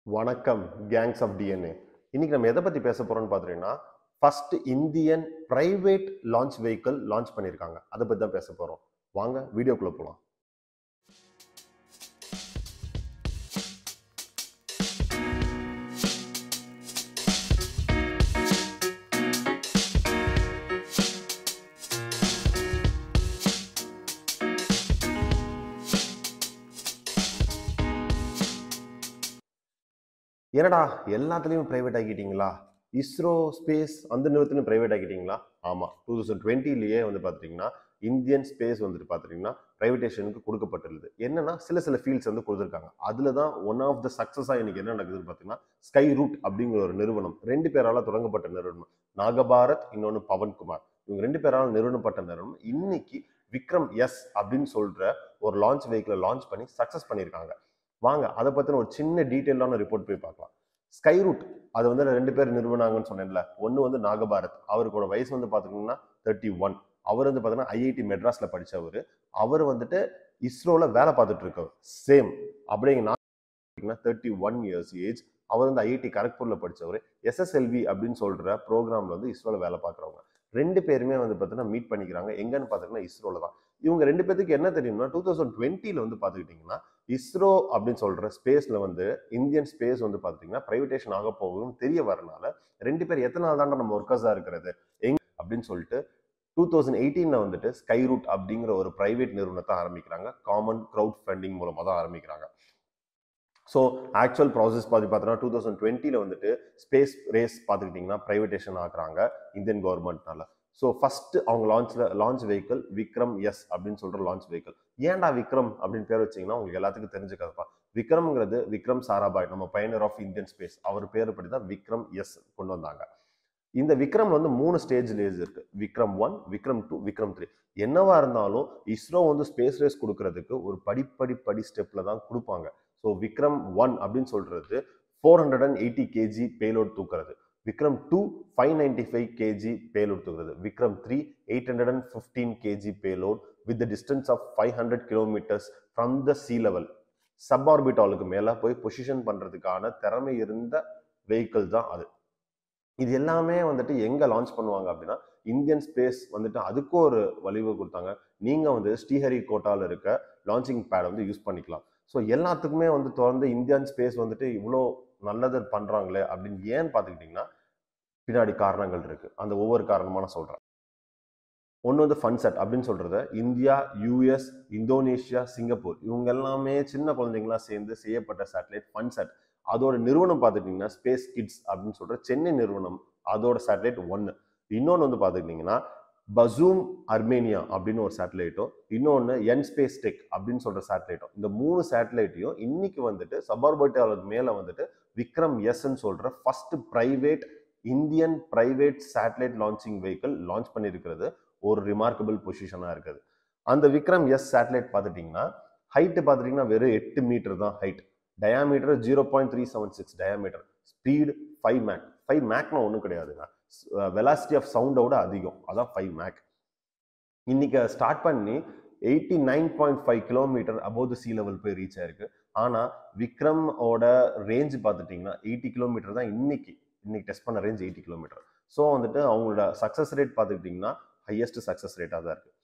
வணக்கம் gangs of DNA இன்னைக்கு நம்ம எதை பத்தி பேச போறோம்னு பாத்தீங்கன்னா first Indian private launch vehicle launch பண்ணியிருக்காங்க அதை பத்தி தான் பேச போறோம் வாங்க வீடியோக்குள்ள போலாம் என்னடா எல்லாத்துலேயும் ப்ரைவேட் ஆக்கிட்டீங்களா இஸ்ரோ ஸ்பேஸ் அந்த நிறுவனத்திலும் ப்ரைவேட் ஆக்கிட்டீங்களா ஆமாம் டூ தௌசண்ட் டுவெண்ட்டிலேயே வந்து பார்த்தீங்கன்னா இந்தியன் ஸ்பேஸ் வந்துட்டு பார்த்தீங்கன்னா ப்ரைவேட்டேஷனுக்கு கொடுக்கப்பட்டிருந்தது என்னன்னா சில சில ஃபீல்ட்ஸ் வந்து கொடுத்துருக்காங்க அதில் தான் ஒன் ஆஃப் த சக்ஸஸாக இன்னைக்கு என்ன நடக்குதுன்னு பார்த்தீங்கன்னா ஸ்கை ரூட் அப்படிங்கிற ஒரு நிறுவனம் ரெண்டு பேரால் தொடங்கப்பட்ட நிறுவனம் நாகபாரத் இன்னொன்று பவன்குமார் இவங்க ரெண்டு பேரால் நிறுவனப்பட்ட நிறுவனம் இன்னைக்கு விக்ரம் எஸ் அப்படின்னு சொல்ற ஒரு லான்ச் வெஹிக்கிளை லான்ச் பண்ணி சக்ஸஸ் பண்ணியிருக்காங்க வாங்க அதை பற்றின ஒரு சின்ன டீட்டெயிலான ரிப்போர்ட் போய் பார்க்கலாம் ஸ்கை ரூட் அது வந்து ரெண்டு பேர் நிறுவனாங்கன்னு சொன்னேன்ல ஒன்று வந்து நாகபாரத் அவருக்கோட வயசு வந்து பார்த்திங்கன்னா தேர்ட்டி ஒன் அவர் வந்து பார்த்தீங்கன்னா ஐஐடி மெட்ராஸில் படித்தவர் அவர் வந்துட்டு இஸ்ரோவில் வேலை பார்த்துட்டு இருக்கவர் சேம் அப்படிங்க தேர்ட்டி ஒன் இயர்ஸ் ஏஜ் அவர் வந்து ஐஐடி கரக்பூரில் படித்தவர் எஸ்எஸ்எல்வி அப்படின்னு சொல்கிற ப்ரோக்ராமில் வந்து இஸ்ரோவில் வேலை பார்க்குறவங்க ரெண்டு பேருமே வந்து பார்த்தீங்கன்னா மீட் பண்ணிக்கிறாங்க எங்கன்னு பார்த்தீங்கன்னா இஸ்ரோவில் தான் இவங்க ரெண்டு பேத்துக்கு என்ன தெரியும்னா டூ தௌசண்ட் டுவெண்ட்டியில் வந்து பார்த்துக்கிட்டிங்கன்னா இஸ்ரோ அப்படின்னு சொல்கிற ஸ்பேஸில் வந்து இந்தியன் ஸ்பேஸ் வந்து பார்த்தீங்கன்னா ப்ரைவேட்டேஷன் ஆக போகுதுன்னு தெரிய வரனால ரெண்டு பேர் எத்தனை நாள் தாண்டா நம்ம ஒர்க்கர்ஸாக இருக்கிறது எங் அப்படின்னு சொல்லிட்டு டூ தௌசண்ட் எயிட்டீனில் வந்துட்டு ஸ்கை ரூட் அப்படிங்கிற ஒரு ப்ரைவேட் நிறுவனத்தை ஆரம்பிக்கிறாங்க காமன் க்ரௌட் ஃபண்டிங் மூலமாக தான் ஆரம்பிக்கிறாங்க ஸோ ஆக்சுவல் ப்ராசஸ் பார்த்து பார்த்தோன்னா டூ தௌசண்ட் டுவெண்ட்டியில் வந்துட்டு ஸ்பேஸ் ரேஸ் பார்த்துக்கிட்டிங்கன்னா ப்ரைவேட்டேஷன் ஆக்குறாங்க இந்தியன் கவர்மெண்ட்னால ஸோ ஃபஸ்ட்டு அவங்க லான்ச்சில் லான்ச் வெஹிக்கிள் விக்ரம் எஸ் அப்படின்னு சொல்கிற லான்ச் வெஹிக்கிள் ஏன்டா விக்ரம் அப்படின்னு பேர் வச்சிங்கன்னா உங்களுக்கு எல்லாத்துக்கும் தெரிஞ்சுக்கிறதுப்பா விக்ரம்ங்கிறது விக்ரம் சாராபாய் நம்ம பயனர் ஆஃப் இந்தியன் ஸ்பேஸ் அவர் பேர் படி தான் விக்ரம் எஸ் கொண்டு வந்தாங்க இந்த விக்ரம் வந்து மூணு ஸ்டேஜ் லேஸ் இருக்கு Vikram one Vikram two Vikram three என்னவா இருந்தாலும் இஸ்ரோ வந்து ஸ்பேஸ் ரேஸ் கொடுக்கறதுக்கு ஒரு படிப்படி படி ஸ்டெப்ல தான் கொடுப்பாங்க ஸோ விக்ரம் ஒன் அப்படின்னு சொல்றது four hundred and eighty KG payload தூக்குறது Vikram two five ninety five KG payload தூக்குறது Vikram three eight hundred and fifteen KG payload with the distance of five hundred kilometers from the sea level sub ஆர்பிட்டாலுக்கு மேலே போய் position பண்ணுறதுக்கான திறமை இருந்த vehicle தான் அது இது எல்லாமே வந்துட்டு எங்கே லான்ச் பண்ணுவாங்க அப்படின்னா இந்தியன் ஸ்பேஸ் வந்துட்டு அதுக்கும் ஒரு வழிவு கொடுத்தாங்க நீங்கள் வந்து ஸ்ரீஹரி கோட்டாவில் இருக்க லான்ச்சிங் பேட் வந்து யூஸ் பண்ணிக்கலாம் ஸோ எல்லாத்துக்குமே வந்து தொடர்ந்து இந்தியன் ஸ்பேஸ் வந்துட்டு இவ்வளோ நல்லது பண்ணுறாங்களே அப்படின்னு ஏன்னு பார்த்துக்கிட்டிங்கன்னா பின்னாடி காரணங்கள் இருக்குது அந்த ஒவ்வொரு காரணமாக நான் சொல்கிறேன் ஒன்று வந்து ஃபன்செட் அப்படின்னு சொல்கிறத இந்தியா யூஎஸ் இந்தோனேஷியா சிங்கப்பூர் இவங்க எல்லாமே சின்ன குழந்தைங்களாம் சேர்ந்து செய்யப்பட்ட சேட்டலைட் ஃபன்செட் அதோட நிறுவனம் பார்த்துக்கிட்டிங்கன்னா ஸ்பேஸ் கிட்ஸ் அப்படின்னு சொல்கிற சென்னை நிறுவனம் அதோட சேட்டலைட் ஒன்று இன்னொன்று வந்து பார்த்துக்கிட்டிங்கன்னா பசூம் அர்மேனியா அப்படின்னு ஒரு சேட்டலைட்டும் இன்னொன்று என் ஸ்பேஸ் டெக் அப்படின்னு சொல்கிற சேட்டலைட்டும் இந்த மூணு சேட்டலைட்டையும் இன்னைக்கு வந்துட்டு சபார்பட்டாலுக்கு மேலே வந்துட்டு விக்ரம் எஸ்ன்னு சொல்கிற first private Indian private satellite launching vehicle launch பண்ணியிருக்கிறது ஒரு ரிமார்க்கபிள் பொசிஷனாக இருக்குது அந்த விக்ரம் எஸ் சேட்டலைட் பார்த்துட்டிங்கன்னா ஹைட்டு பார்த்துட்டிங்கன்னா வெறும் எட்டு மீட்டர் தான் height diameter zero point three seven six diameter speed five mach five மேக்னா ஒன்றும் கிடையாதுங்க வெலாசிட்டி ஆஃப் சவுண்டோட அதிகம் அதான் ஃபைவ் மேக் இன்னைக்கு ஸ்டார்ட் பண்ணி eighty nine point five kilometer above the sea level போய் ரீச் ஆயிருக்கு ஆனால் விக்ரமோட ரேஞ்ச் பார்த்துட்டிங்கன்னா எயிட்டி கிலோமீட்டர் தான் இன்னைக்கு இன்னைக்கு டெஸ்ட் பண்ண ரேஞ்ச் எயிட்டி கிலோமீட்டர் ஸோ வந்துட்டு அவங்களோட சக்ஸஸ் ரேட் பார்த்துக்கிட்டிங்கன்னா ஹையஸ்ட் சக்ஸஸ் ரேட்டாக தான் இருக்கு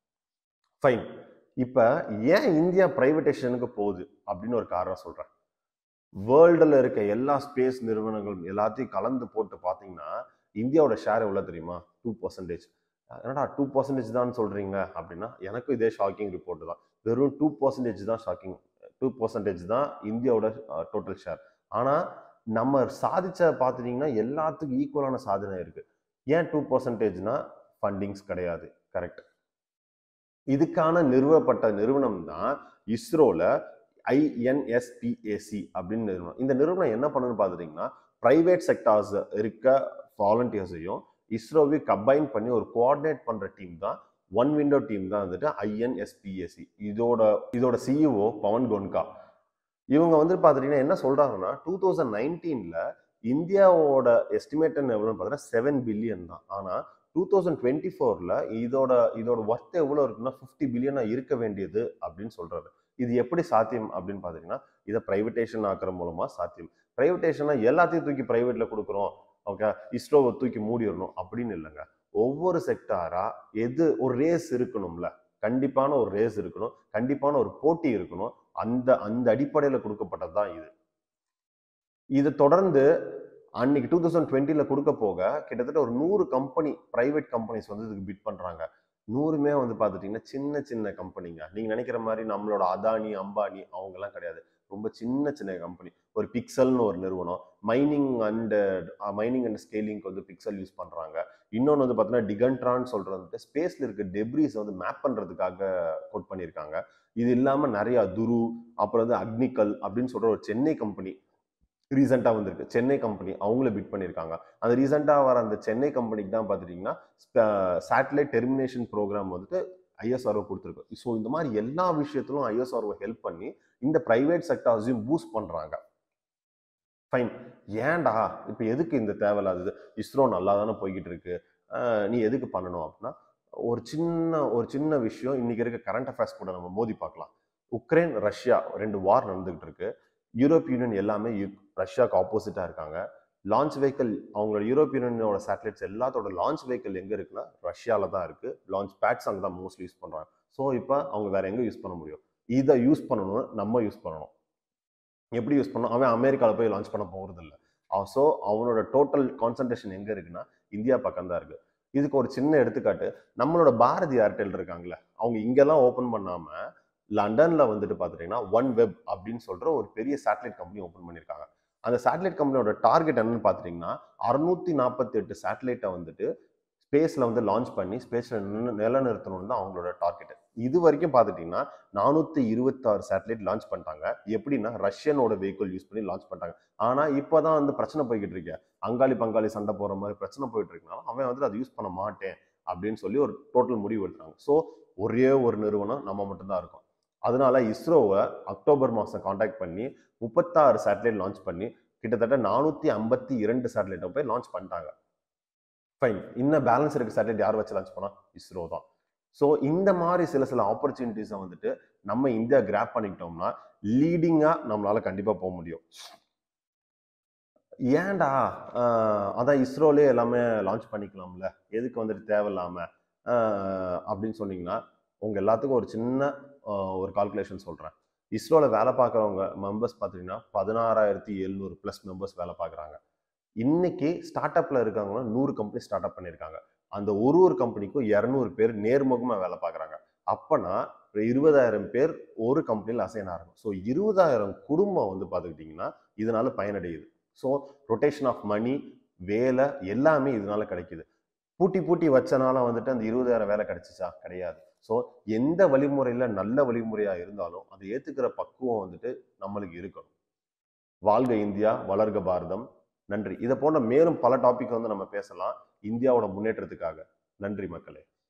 ஃபைன் இப்போ ஏன் இந்தியா பிரைவேட்டேஷனுக்கு போகுது அப்படின்னு ஒரு காரணம் சொல்கிறேன் வேர்ல்டில் இருக்க எல்லா ஸ்பேஸ் நிறுவனங்களும் எல்லாத்தையும் கலந்து போட்டு பார்த்தீங்கன்னா இந்தியாவோட ஷேர் எவ்வளோ தெரியுமா டூ பர்சன்டேஜ் என்னடா டூ பர்சன்டேஜ் தான் சொல்கிறீங்க அப்படின்னா எனக்கும் இதே ஷாக்கிங் ரிப்போர்ட் தான் வெறும் டூ பர்சன்டேஜ் தான் ஷாக்கிங் டூ பர்சன்டேஜ் தான் இந்தியாவோட டோட்டல் ஷேர் ஆனால் நம்ம சாதிச்ச பார்த்துட்டிங்கன்னா எல்லாத்துக்கும் ஈக்குவலான சாதனை இருக்குது ஏன் டூ பர்சன்டேஜ்னா ஃபண்டிங்ஸ் கிடையாது கரெக்ட் இதுக்கான நிறுவப்பட்ட நிறுவனம் தான் இஸ்ரோல ஐஎன்எஸ்பிஏசி அப்படின்னு நிறுவனம் இந்த நிறுவனம் என்ன பண்ணுன்னு பார்த்துட்டிங்கன்னா ப்ரைவேட் செக்டார்ஸ் இருக்க வாலண்டியர்ஸையும் இஸ்ரோவை கம்பைன் பண்ணி ஒரு கோஆர்டினேட் பண்ணுற டீம் தான் ஒன் விண்டோ டீம் தான் வந்துட்டு ஐஎன்எஸ்பிஎஸ்சி இதோட இதோட சிஇஓ பவன் கோன்கா இவங்க வந்து பார்த்துட்டிங்கன்னா என்ன சொல்கிறாங்கன்னா டூ தௌசண்ட் நைன்டீனில் இந்தியாவோட எஸ்டிமேட்டன் எவ்வளோன்னு பார்த்தீங்கன்னா செவன் பில்லியன் தான் ஆனால் டூ தௌசண்ட் டுவெண்ட்டி ஃபோரில் இதோட இதோட ஒர்த் எவ்வளோ இருக்குன்னா ஃபிஃப்டி பில்லியனாக இருக்க வேண்டியது அப்படின்னு சொல்கிறாரு இது எப்படி சாத்தியம் அப்படின்னு பார்த்தீங்கன்னா இதை பிரைவேட்டேஷன் ஆக்குற மூலமா சாத்தியம் பிரைவேட்டேஷனா எல்லாத்தையும் தூக்கி பிரைவேட்ல கொடுக்குறோம் ஓகே இஸ்ரோவை தூக்கி மூடிடணும் அப்படின்னு இல்லைங்க ஒவ்வொரு செக்டாரா எது ஒரு ரேஸ் இருக்கணும்ல கண்டிப்பான ஒரு ரேஸ் இருக்கணும் கண்டிப்பான ஒரு போட்டி இருக்கணும் அந்த அந்த அடிப்படையில கொடுக்கப்பட்டது தான் இது இது தொடர்ந்து அன்னைக்கு டூ தௌசண்ட் டுவெண்ட்டில கொடுக்க போக கிட்டத்தட்ட ஒரு நூறு கம்பெனி பிரைவேட் கம்பெனிஸ் வந்து இதுக்கு பிட் பண்றாங்க நூறுமே வந்து பார்த்துட்டிங்கன்னா சின்ன சின்ன கம்பெனிங்க நீங்க நினைக்கிற மாதிரி நம்மளோட அதானி அம்பானி அவங்கெல்லாம் கிடையாது ரொம்ப சின்ன சின்ன கம்பெனி ஒரு பிக்சல்னு ஒரு நிறுவனம் மைனிங் அண்ட் மைனிங் அண்ட் ஸ்கேலிங்க்கு வந்து பிக்சல் யூஸ் பண்றாங்க இன்னொன்று வந்து பார்த்தீங்கன்னா டிகன்ட்ரான்னு சொல்றது வந்துட்டு ஸ்பேஸ்ல இருக்க டெப்ரிஸ் வந்து மேப் பண்றதுக்காக கோட் பண்ணியிருக்காங்க இது இல்லாம நிறைய துரு அப்புறம் வந்து அக்னிக்கல் அப்படின்னு சொல்ற ஒரு சென்னை கம்பெனி ரீசெண்டாக வந்திருக்கு சென்னை கம்பெனி அவங்கள பிட் பண்ணியிருக்காங்க அந்த ரீசெண்டாக வர அந்த சென்னை கம்பெனிக்கு தான் பார்த்துட்டிங்கன்னா சேட்டலைட் டெர்மினேஷன் ப்ரோக்ராம் வந்துட்டு ஐஎஸ்ஆர்ஓ கொடுத்துருக்கு ஸோ இந்த மாதிரி எல்லா விஷயத்திலும் ஐஎஸ்ஆர்ஓ ஹெல்ப் பண்ணி இந்த ப்ரைவேட் செக்டார்ஸையும் பூஸ்ட் பண்ணுறாங்க ஃபைன் ஏன்டா இப்போ எதுக்கு இந்த தேவையில்லாதது இஸ்ரோ நல்லா தானே போய்கிட்டு இருக்கு ஆஹ் நீ எதுக்கு பண்ணணும் அப்படின்னா ஒரு சின்ன ஒரு சின்ன விஷயம் இன்னைக்கு இருக்க கரண்ட் அஃபேர்ஸ் கூட நம்ம மோதி பார்க்கலாம் உக்ரைன் ரஷ்யா ரெண்டு வார் நடந்துகிட்டு இருக்கு யூரோப் யூனியன் எல்லாமே யு- ரஷ்யாவுக்கு ஆப்போசிட்டா இருக்காங்க லான்ச் வெஹிக்கிள் அவங்களோட யூரோப் யூனியனோட சேட்டலைட்ஸ் எல்லாத்தோட லான்ச் வெஹிக்கிள் எங்க இருக்குன்னா ரஷ்யால தான் இருக்கு லான்ச் பேட்ஸ் அங்கே தான் மோஸ்ட்லி யூஸ் பண்றாங்க ஸோ இப்போ அவங்க வேற எங்க யூஸ் பண்ண முடியும் இதை யூஸ் பண்ணணும்னு நம்ம யூஸ் பண்ணணும் எப்படி யூஸ் பண்ணணும் அவன் அமெரிக்காவில் போய் லான்ச் பண்ண போகிறது இல்லை ஸோ அவனோட டோட்டல் கான்சன்ட்ரேஷன் எங்க இருக்குன்னா இந்தியா பக்கம் தான் இருக்கு இதுக்கு ஒரு சின்ன எடுத்துக்காட்டு நம்மளோட பாரதி ஏர்டெல் இருக்காங்களே அவங்க இங்கெல்லாம் ஓப்பன் பண்ணாம லண்டன்ல வந்துட்டு பார்த்துட்டீங்கன்னா ஒன் வெப் அப்படின்னு சொல்ற ஒரு பெரிய சேட்டலைட் கம்பெனி ஓப்பன் பண்ணியிருக்காங்க அந்த சேட்டலைட் கம்பெனியோட டார்கெட் என்னன்னு பார்த்துட்டீங்கன்னா அறுநூத்தி நாற்பத்தி எட்டு சேட்டலைட்டை வந்துட்டு ஸ்பேஸ்ல வந்து லான்ச் பண்ணி ஸ்பேஸ்ல நிலநிறுத்தணும்னு தான் அவங்களோட டார்கெட் இது வரைக்கும் பார்த்துட்டீங்கன்னா நானூத்தி இருபத்தாறு சேட்டலைட் லான்ச் பண்ணிட்டாங்க எப்படின்னா ரஷ்யனோட வெஹிக்கிள் யூஸ் பண்ணி லான்ச் பண்ணிட்டாங்க ஆனா இப்போதான் வந்து பிரச்சனை போய்கிட்டு இருக்கு அங்காளி பங்காளி சண்டை போற மாதிரி பிரச்சனை போயிட்டு இருக்கனால அவன் வந்து அதை யூஸ் பண்ண மாட்டேன் அப்படின்னு சொல்லி ஒரு டோட்டல் முடிவு எடுத்தாங்க ஸோ ஒரே ஒரு நிறுவனம் நம்ம மட்டும்தான் இருக்கோம் அதனால இஸ்ரோவை அக்டோபர் மாதம் காண்டாக்ட் பண்ணி முப்பத்தாறு சேட்டலைட் லான்ச் பண்ணி கிட்டத்தட்ட நானூற்றி ஐம்பத்தி இரண்டு சேட்டலைட்டை போய் லான்ச் பண்ணிட்டாங்க ஃபைன் இன்னும் பேலன்ஸ் இருக்க சேட்டலைட் யார் வச்சு லான்ச் பண்ணா இஸ்ரோ தான் ஸோ இந்த மாதிரி சில சில ஆப்பர்ச்சுனிட்டிஸை வந்துட்டு நம்ம இந்தியா கிராப் பண்ணிக்கிட்டோம்னா லீடிங்காக நம்மளால கண்டிப்பாக போக முடியும் ஏன்டா ஆஹ் அதான் இஸ்ரோலே எல்லாமே லான்ச் பண்ணிக்கலாம்ல எதுக்கு வந்துட்டு தேவையில்லாம ஆஹ் அப்படின்னு சொன்னீங்கன்னா உங்க எல்லாத்துக்கும் ஒரு சின்ன ஆஹ் ஒரு கால்குலேஷன் சொல்றேன் இஸ்ரோவில் வேலை பார்க்குறவங்க மெம்பர்ஸ் பார்த்தீங்கன்னா பதினாறாயிரத்தி எழுநூறு ப்ளஸ் மெம்பர்ஸ் வேலை பார்க்குறாங்க இன்னைக்கு ஸ்டார்ட் அப்ல இருக்காங்கன்னா நூறு கம்பெனி ஸ்டார்ட் அப் பண்ணியிருக்காங்க அந்த ஒரு ஒரு கம்பெனிக்கும் இரநூறு பேர் நேர்முகமாக வேலை பார்க்குறாங்க அப்பனா ஒரு இருபதாயிரம் பேர் ஒரு கம்பெனியில் அசைன் ஆகணும் ஸோ இருபதாயிரம் குடும்பம் வந்து பார்த்துக்கிட்டிங்கன்னா இதனால பயனடையுது ஸோ ரொட்டேஷன் ஆஃப் மணி வேலை எல்லாமே இதனால கிடைக்குது பூட்டி பூட்டி வச்சனால வந்துட்டு அந்த இருபதாயிரம் வேலை கிடைச்சிச்சா கிடையாது ஸோ எந்த வழிமுறையில நல்ல வழிமுறையா இருந்தாலும் அதை ஏத்துக்கிற பக்குவம் வந்துட்டு நம்மளுக்கு இருக்கணும் வாழ்க இந்தியா வளர்க பாரதம் நன்றி இதை போன்ற மேலும் பல டாபிக் வந்து நம்ம பேசலாம் இந்தியாவோட முன்னேற்றத்துக்காக நன்றி மக்களே